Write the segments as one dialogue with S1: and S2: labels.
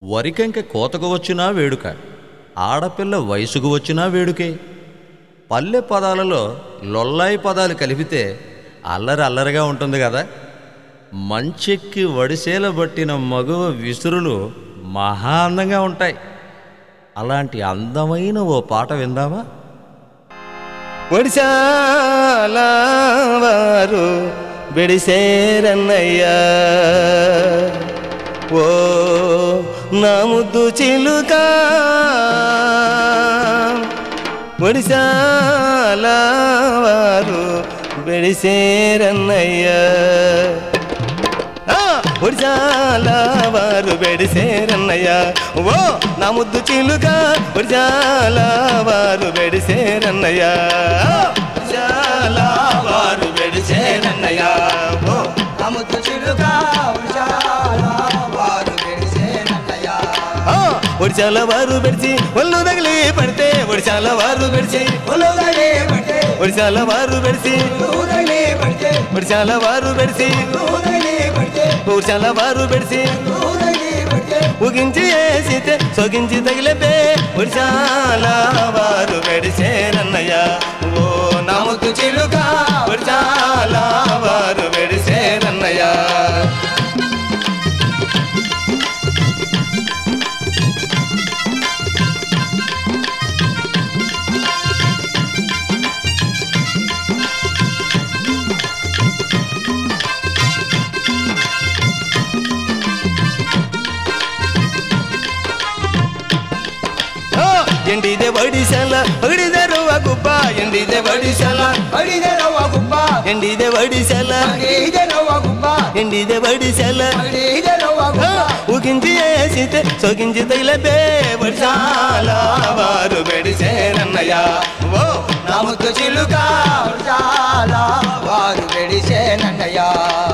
S1: వరికంక కోతకు వచ్చినా వేడుక ఆడపిల్ల వయసుకు వచ్చినా వేడుకే పల్లె పదాలలో లొల్లాయి పదాలు కలిపితే అల్లరి అల్లరిగా ఉంటుంది కదా మంచెక్కి వడిసేల బట్టిన మగువ విసురులు మహా అందంగా ఉంటాయి అలాంటి అందమైన ఓ పాట విందామా
S2: ఒడిశాల వారు బెడిసేరన్నయ్యా ఓ నా ముద్దు చిలుక ఒడిశాల వారు బెడిసేరన్నయ్యా ఆ, ఒడిశాల వారు బెడిసేరన్నయ్యా ఓ నా ముద్దు చిలుక ఒడిశాల వారు బెడిసేరన్నయ్యా ఒడిశాల వారు బెడిసేరన్నయ్యా ఓ
S3: అముద్దు చిలుక ఉషాల వారు గెలిచేనన్నయ్యా.
S2: ఆ, ఒడిశాల వారు బెడిచి ఒళ్ళు తగిలి పడితే ఒడిశాల వారు బెడిచి
S3: ఉలుగలే పట్టే,
S2: ఒడిశాల వారు బెడిచి
S3: ఉలుగలే పట్టే,
S2: ఒడిశాల వారు బెడిచి
S3: ఉలుగలే పట్టే,
S2: ఒడిశాల వారు బెడిచి
S3: ఉలుగలే పట్టే.
S2: ఉగించి వేసితే సొగించి తగిలిపే ఒడిశాల వారు వెడిసేనన్నయ్య ఓ నముకు చిలుక ఒడిశాల వారు వెడిసేనన్నయ్య ఆ, ఎండిದೆ వడిసెల ఒడిದೆ రువ గుబ్బ ఎండిದೆ వడిసెల
S3: అడిగే రవ్వ గుబ్బ,
S2: ఎండిదే వడిసెల
S3: అడిగే రవ్వ గుబ్బ,
S2: ఎండిదే వడిసెల
S3: అడిగే రవ్వ
S2: ఆ,
S3: గుబ్బ.
S2: ఉగించి వేసితే సొగించి తగిలిపే ఒడిశాల వారు వెడిసేనన్నయ్య ఓ
S3: నముద్దు చిలుక ఉషాల వారు గెలిచేనన్నయ్యా.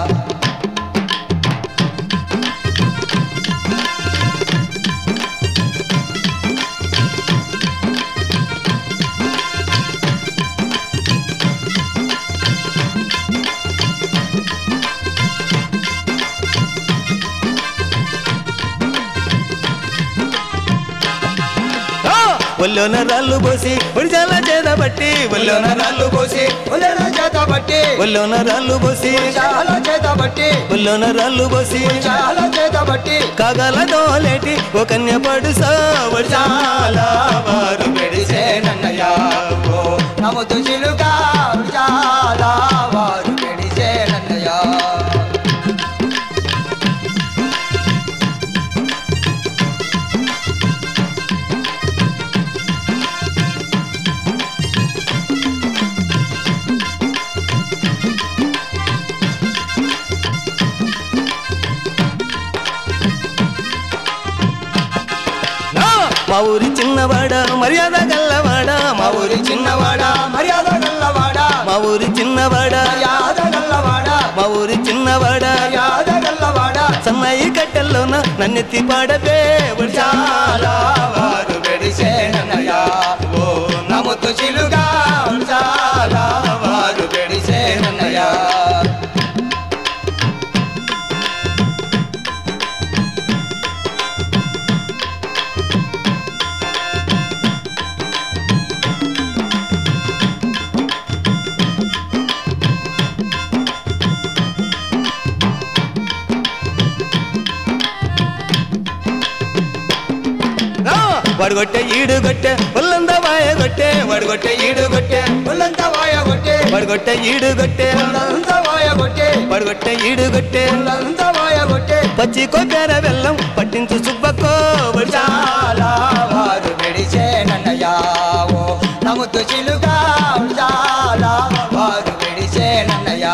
S2: ఆ, ఒళ్ళోన రాళ్ళు పోసి ఒడిశాల చేత బట్టి ఒళ్ళోన రాళ్ళు పోసి
S3: ఉలల చేత పట్టి,
S2: ఒళ్ళోన రాళ్ళు పోసి
S3: ఉషాల చేత పట్టి,
S2: ఒళ్ళోన రాళ్ళు పోసి
S3: ఉషాల చేత పట్టి,
S2: కాగల దోలేటి ఒక కన్య పడు ఒడిశాల వారు పెడిసేనన్నయ్యా
S3: ఓ నముద్దు చిలుక ఉషాల వారు గెలిచేనన్నయ్యా.
S2: ఆ, మా ఊరి చిన్నవాడ మర్యాద గల్లవాడ మా ఊరి చిన్నవాడ
S3: మర్యాద గల్లవాడ
S2: మా ఊరి చిన్నవాడ
S3: మర్యాద గల్లవాడ
S2: మా ఊరి చిన్నవాడ
S3: మర్యాద గల్లవాడ
S2: సన్నాయి కట్టెల్లోన నన్నెత్తి పాడపే ఒడిశాల వారు పెడిసేనన్నయ్యా ఓ
S3: నముద్దు చిలుక ఉషాల వారు గెలిచేనన్నయ్యా.
S2: ఆ, వడగొట్టె ఈడు గొట్టె ఒళ్ళంద వాయ గొట్టె వడగొట్టె ఈడు గొట్టె
S3: ఒళ్ళంతా వాయ కొట్టే
S2: వడగొట్టె ఈడు గొట్టె
S3: ఒళ్ళంతా వాయ కొట్టే
S2: వడగొట్టె ఈడు గొట్టె
S3: ఒళ్ళంతా వాయ కొట్టే
S2: పచ్చి కొబ్బెర బెల్లం పట్టించు సుబ్బకో ఒడిశాల
S3: చాలా వారు గెలిచేనన్నయ్యా ఓ నముద్దు చిలుక చాలా వారు గెలిచేనన్నయ్యా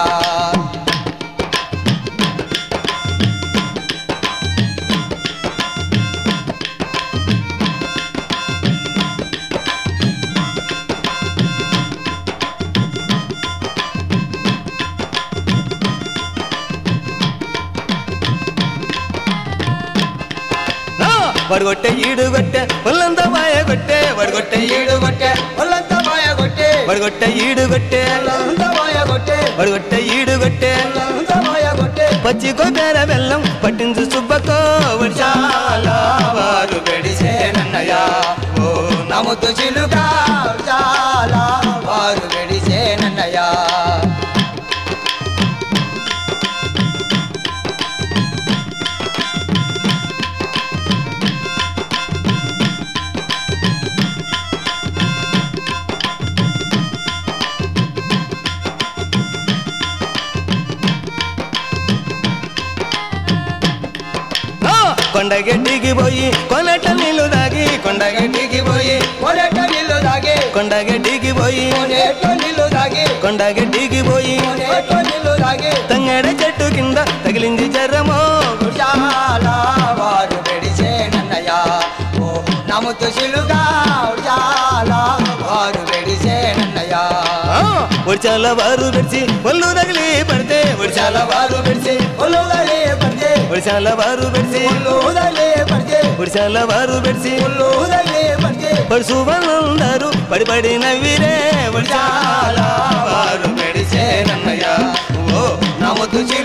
S2: ఆ, వడగొట్టె ఈడు గొట్టె ఒళ్ళంద వాయ గొట్టె వడగొట్టె ఈడు
S3: ఈడు కొట్టే ఒళ్ళంతా వాయ కొట్టే
S2: వడగొట్టె ఈడు గొట్టె
S3: ఒళ్ళంతా వాయ కొట్టే
S2: వడగొట్టె ఈడు గొట్టె
S3: ఒళ్ళంతా వాయ కొట్టే
S2: పచ్చి కొబ్బెర బెల్లం పట్టించు సుబ్బకో ఒడిశాల
S3: ముద్దు చిలుక చాలా వారు వెడిసే నన్నయ్య
S2: ఆ, కొండగెడ్డికి పోయి కొనట నీళ్లు దాగి కొండగెడ్డికి పోయి
S3: కొనేట నీళ్ళు తాగి
S2: కొండగెడ్డికి పోయి
S3: కొనేట నీళ్ళు తాగి
S2: కొండగెడ్డికి పోయి
S3: కొనేట నీళ్ళు తాగి
S2: తంగడ చెట్టు కింద తగిలింది జరమో
S3: చాలా వారు వెడిసే నన్నయ్య ఓ నముతు చిలుక చాలా వారు వెడిసే నన్నయ్య
S2: ఒడిచాల వారు పెడిచి ఒళ్ళు తగిలి పడితే ఒడిచాల వారు పెడిచి
S3: ఒళ్ళుదలే పడితే
S2: ఒడిచాల వారు పెడిచి
S3: ఒళ్ళుదలే పడితే
S2: ఒడిచాల వారు పెడిచి
S3: ఒళ్ళుదలే పడితే
S2: పడుసు వాళ్ళందరూ పడి పడి నవ్విరే ఒడిచాల వారు పెడిచే నన్నయ్య ఓ
S3: నముతు చిలుక